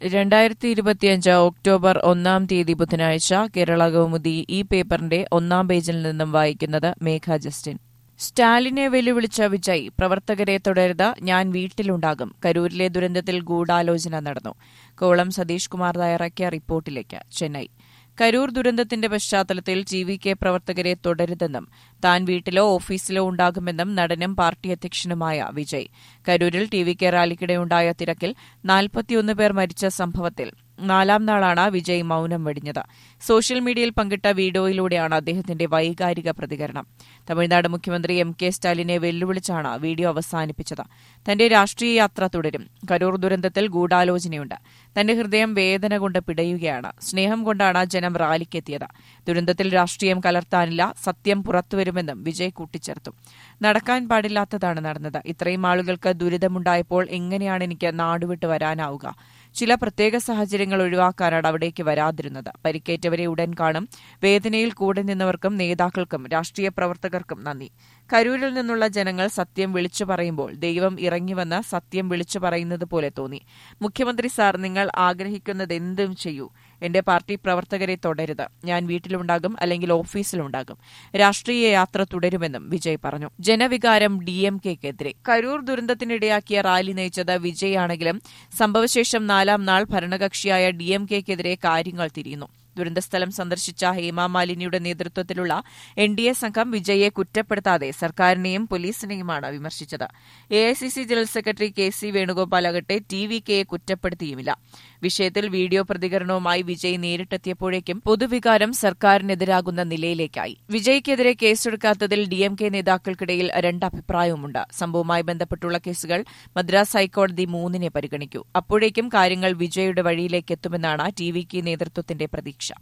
രണ്ടായിരത്തി ഇരുപത്തിയഞ്ച് ഒക്ടോബർ ഒന്നാം തീയതി ബുധനാഴ്ച കേരള കൗമുദി ഈ പേപ്പറിന്റെ ഒന്നാം പേജിൽ നിന്നും വായിക്കുന്നത് മേഘ ജസ്റ്റിൻ സ്റ്റാലിനെ വെല്ലുവിളിച്ച വിജയ് പ്രവർത്തകരെ തുടരുത് ഞാൻ വീട്ടിലുണ്ടാകും കരൂരിലെ ദുരന്തത്തിൽ ഗൂഢാലോചന നടന്നു കോളം സതീഷ് കുമാർ തയ്യാറാക്കിയ റിപ്പോർട്ടിലേക്ക് ചെന്നൈ കരൂർ ദുരന്തത്തിന്റെ പശ്ചാത്തലത്തിൽ ടി വി കെ പ്രവർത്തകരെ തുടരുതെന്നും താൻ വീട്ടിലോ ഓഫീസിലോ ഉണ്ടാകുമെന്നും നടനും പാർട്ടി അധ്യക്ഷനുമായ വിജയ് കരൂരിൽ ടി വി കെ റാലിക്കിടെയുണ്ടായ തിരക്കിൽ നാൽപ്പത്തിയൊന്ന് പേർ മരിച്ച സംഭവത്തിൽ നാലാം നാളാണ് വിജയ് മൌനം വെടിഞ്ഞത് സോഷ്യൽ മീഡിയയിൽ പങ്കിട്ട വീഡിയോയിലൂടെയാണ് അദ്ദേഹത്തിന്റെ വൈകാരിക പ്രതികരണം തമിഴ്നാട് മുഖ്യമന്ത്രി എം കെ സ്റ്റാലിനെ വെല്ലുവിളിച്ചാണ് വീഡിയോ അവസാനിപ്പിച്ചത് തന്റെ രാഷ്ട്രീയ യാത്ര തുടരും കരൂർ ദുരന്തത്തിൽ ഗൂഢാലോചനയുണ്ട് തന്റെ ഹൃദയം വേദന കൊണ്ട് പിടയുകയാണ് സ്നേഹം കൊണ്ടാണ് ജനം റാലിക്കെത്തിയത് ദുരന്തത്തിൽ രാഷ്ട്രീയം കലർത്താനില്ല സത്യം പുറത്തുവരുമെന്നും വിജയ് കൂട്ടിച്ചേർത്തു നടക്കാൻ പാടില്ലാത്തതാണ് നടന്നത് ഇത്രയും ആളുകൾക്ക് ദുരിതമുണ്ടായപ്പോൾ എങ്ങനെയാണ് എനിക്ക് നാടുവിട്ട് വരാനാവുക ചില പ്രത്യേക സാഹചര്യങ്ങൾ ഒഴിവാക്കാനാണ് അവിടേക്ക് വരാതിരുന്നത് പരിക്കേറ്റവരെ ഉടൻ കാണും വേദനയിൽ കൂടെ നിന്നവർക്കും നേതാക്കൾക്കും രാഷ്ട്രീയ പ്രവർത്തകർക്കും നന്ദി കരൂരിൽ നിന്നുള്ള ജനങ്ങൾ സത്യം വിളിച്ചു പറയുമ്പോൾ ദൈവം ഇറങ്ങിവന്ന് സത്യം വിളിച്ചു പറയുന്നത് പോലെ തോന്നി മുഖ്യമന്ത്രി സാർ നിങ്ങൾ ആഗ്രഹിക്കുന്നത് എന്തും ചെയ്യൂ എന്റെ പാർട്ടി പ്രവർത്തകരെ തുടരുത് ഞാൻ വീട്ടിലുണ്ടാകും അല്ലെങ്കിൽ ഓഫീസിലുണ്ടാകും രാഷ്ട്രീയ യാത്ര തുടരുമെന്നും വിജയ് പറഞ്ഞു ജനവികാരം ഡി എം കെക്കെതിരെ കരൂർ ദുരന്തത്തിനിടയാക്കിയ റാലി നയിച്ചത് വിജയ് ആണെങ്കിലും സംഭവശേഷം നാലാം നാൾ ഭരണകക്ഷിയായ ഡി എം കെക്കെതിരെ കാര്യങ്ങൾ തിരിയുന്നു ദുരന്തസ്ഥലം സന്ദർശിച്ച ഹേമ മാലിനിയുടെ നേതൃത്വത്തിലുള്ള എൻ ഡി എ സംഘം വിജയെ കുറ്റപ്പെടുത്താതെ സർക്കാരിനെയും പോലീസിനെയുമാണ് വിമർശിച്ചത് A I C C general secretary K C Venugopal ആകട്ടെ ടി വി കെയെ കുറ്റപ്പെടുത്തിയുമില്ല വിഷയത്തിൽ വീഡിയോ പ്രതികരണവുമായി വിജയ് നേരിട്ടെത്തിയപ്പോഴേക്കും പൊതുവികാരം സർക്കാരിനെതിരാകുന്ന നിലയിലേക്കായി വിജയ്ക്കെതിരെ കേസെടുക്കാത്തതിൽ ഡി എം കെ നേതാക്കൾക്കിടയിൽ രണ്ടഭിപ്രായവുമുണ്ട് സംഭവവുമായി ബന്ധപ്പെട്ടുള്ള കേസുകൾ മദ്രാസ് ഹൈക്കോടതി മൂന്നിനെ പരിഗണിക്കൂ അപ്പോഴേക്കും കാര്യങ്ങൾ വിജയുടെ വഴിയിലേക്ക് എത്തുമെന്നാണ് ടി വി കെ നേതൃത്വത്തിന്റെ പ്രതീക്ഷ